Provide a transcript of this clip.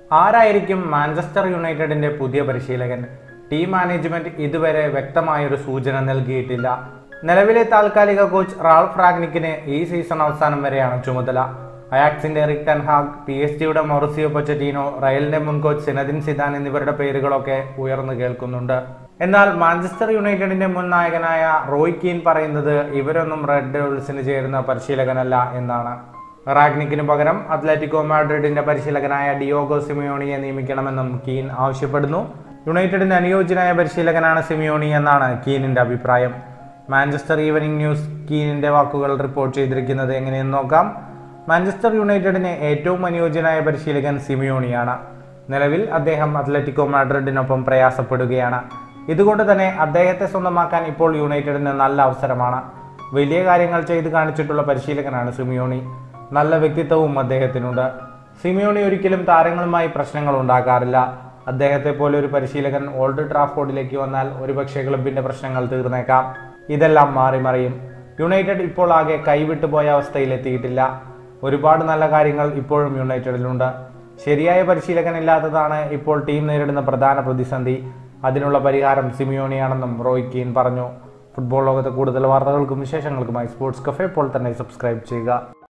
ആരായിരിക്കും മാഞ്ചസ്റ്റർ യുണൈറ്റഡിന്റെ പുതിയ പരിശീലകൻ ടീം മാനേജ്മെന്റ് ഇതുവരെ വ്യക്തമായൊരു സൂചന നൽകിയിട്ടില്ല നിലവിലെ താൽക്കാലിക കോച്ച് റാൾഫ് റാഗ്നിക്കിന് ഈ സീസൺ അവസാനം വരെയാണ് ചുമതല അയാക്സിന്റെ റിക് ടെൻഹാഗ് പി എസ് ജിയുടെ മൊറസിയോ പൊച്ചറ്റീനോ റയലിന്റെ മുൻ കോച്ച് സിനദിൻ സിദാൻ എന്നിവരുടെ പേരുകളൊക്കെ ഉയർന്നു കേൾക്കുന്നുണ്ട് എന്നാൽ മാഞ്ചസ്റ്റർ യുണൈറ്റഡിന്റെ മുൻ നായകനായ റോയ് കീൻ പറയുന്നത് ഇവരൊന്നും റെഡ് ഡെവിൾസിന് ചേരുന്ന പരിശീലകനല്ല എന്നാണ് റാഗ്നിക്കിന് പകരം അത്ലറ്റിക്കോ മാഡ്രിഡിന്റെ പരിശീലകനായ ഡിയോഗോ സിമിയോണിയെ നിയമിക്കണമെന്നും കീൻ ആവശ്യപ്പെടുന്നു യുണൈറ്റഡിന് അനുയോജ്യനായ പരിശീലകനാണ് സിമിയോണി എന്നാണ് കീനിന്റെ അഭിപ്രായം മാഞ്ചസ്റ്റർ ഈവനിംഗ് ന്യൂസ് കീനിന്റെ വാക്കുകൾ റിപ്പോർട്ട് ചെയ്തിരിക്കുന്നത് എങ്ങനെയെന്ന് നോക്കാം മാഞ്ചസ്റ്റർ യുണൈറ്റഡിന് ഏറ്റവും അനുയോജ്യനായ പരിശീലകൻ സിമിയോണിയാണ് നിലവിൽ അദ്ദേഹം അത്ലറ്റിക്കോ മാഡ്രിഡിനൊപ്പം പ്രയാസപ്പെടുകയാണ് ഇതുകൊണ്ട് തന്നെ അദ്ദേഹത്തെ സ്വന്തമാക്കാൻ ഇപ്പോൾ യുണൈറ്റഡിന് നല്ല അവസരമാണ് വലിയ കാര്യങ്ങൾ ചെയ്ത് കാണിച്ചിട്ടുള്ള പരിശീലകനാണ് സിമിയോണി നല്ല വ്യക്തിത്വവും അദ്ദേഹത്തിനുണ്ട് സിമിയോണി ഒരിക്കലും താരങ്ങളുമായി പ്രശ്നങ്ങൾ ഉണ്ടാക്കാറില്ല അദ്ദേഹത്തെ പോലെ ഒരു പരിശീലകൻ ഓൾഡ് ട്രാഫോർഡിലേക്ക് വന്നാൽ ഒരുപക്ഷെ ക്ലബിന്റെ പ്രശ്നങ്ങൾ തീർന്നേക്കാം ഇതെല്ലാം മാറി മറിയും യുണൈറ്റഡ് ഇപ്പോൾ ആകെ കൈവിട്ടു പോയ അവസ്ഥയിലെത്തിയിട്ടില്ല ഒരുപാട് നല്ല കാര്യങ്ങൾ ഇപ്പോഴും യുണൈറ്റഡിലുണ്ട് ശരിയായ പരിശീലകൻ ഇല്ലാത്തതാണ് ഇപ്പോൾ ടീം നേരിടുന്ന പ്രധാന പ്രതിസന്ധി അതിനുള്ള പരിഹാരം സിമിയോണിയാണെന്നും റോയ് കീൻ പറഞ്ഞു ഫുട്ബോൾ ലോകത്തെ കൂടുതൽ വാർത്തകൾക്കും വിശേഷങ്ങൾക്കുമായി സ്പോർട്സ് കഫേ ഇപ്പോൾ തന്നെ സബ്സ്ക്രൈബ് ചെയ്യുക